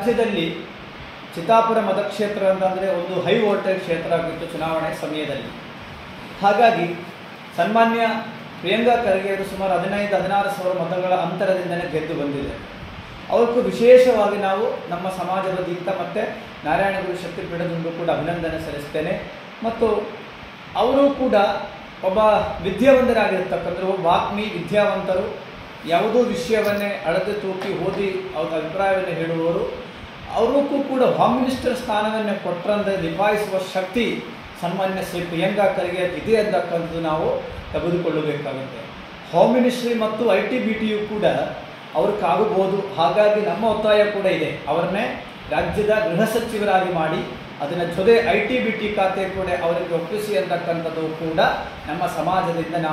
ರಾಜ್ಯದಲ್ಲಿ ಚಿತ್ತಾಪುರ ಮತಕ್ಷೇತ್ರ ಅಂತಂದರೆ ಒಂದು ಹೈ ವೋಲ್ಟೇಜ್ ಕ್ಷೇತ್ರ ಆಗಿತ್ತು ಚುನಾವಣೆ ಸಮಯದಲ್ಲಿ ಹಾಗಾಗಿ ಸನ್ಮಾನ್ಯ ಪ್ರಿಯಾಂಕಾ ಖರ್ಗೆಯವರು ಸುಮಾರು ಹದಿನೈದು ಹದಿನಾರು ಸಾವಿರ ಮತಗಳ ಅಂತರದಿಂದಲೇ ಗೆದ್ದು ಬಂದಿದೆ ಅವಕ್ಕೂ ವಿಶೇಷವಾಗಿ ನಾವು ನಮ್ಮ ಸಮಾಜದ ವತಿಯಿಂದ ಮತ್ತು ನಾರಾಯಣಗುರು ಶಕ್ತಿಪೀಠದಿಂದ ಕೂಡ ಅಭಿನಂದನೆ ಸಲ್ಲಿಸ್ತೇನೆ ಮತ್ತು ಅವರು ಕೂಡ ಒಬ್ಬ ವಿದ್ಯಾವಂತರಾಗಿರ್ತಕ್ಕಂಥರು ವಾಗ್ಮಿ ವಿದ್ಯಾವಂತರು ಯಾವುದೋ ವಿಷಯವನ್ನೇ ಅಳತೆ ತೂಕಿ ಓದಿ ಅವ್ರ ಅಭಿಪ್ರಾಯವನ್ನು ಹೇಳುವವರು ಅವರಿಗೂ ಕೂಡ ಹೋಮ್ ಮಿನಿಸ್ಟರ್ ಸ್ಥಾನವನ್ನು ಕೊಟ್ಟರಂತೆ ನಿಭಾಯಿಸುವ ಶಕ್ತಿ ಸನ್ಮಾನ್ಯ ಶ್ರೀ ಪ್ರಿಯಾಂಕಾ ಖರ್ಗೆ ಇದೆ ಅಂತಕ್ಕಂಥದ್ದು ನಾವು ತೆಗೆದುಕೊಳ್ಳಬೇಕಾಗುತ್ತೆ ಹೋಮ್ ಮಿನಿಸ್ಟ್ರಿ ಮತ್ತು ಐ ಟಿ ಬಿ ಟಿಯು ಕೂಡ ಅವ್ರಿಗಾಗಬಹುದು ಹಾಗಾಗಿ ನಮ್ಮ ಒತ್ತಾಯ ಕೂಡ ಇದೆ ಅವರನ್ನೇ ರಾಜ್ಯದ ಗೃಹ ಸಚಿವರಾಗಿ ಮಾಡಿ ಅದನ್ನ ಜೊತೆ ಐ ಟಿ ಬಿ ಟಿ ಖಾತೆ ಕೂಡ ಅವರಿಗೆ ಒಪ್ಪಿಸಿ ಅಂತಕ್ಕಂಥದ್ದು ಕೂಡ ನಮ್ಮ ಸಮಾಜದಿಂದ ನಾವು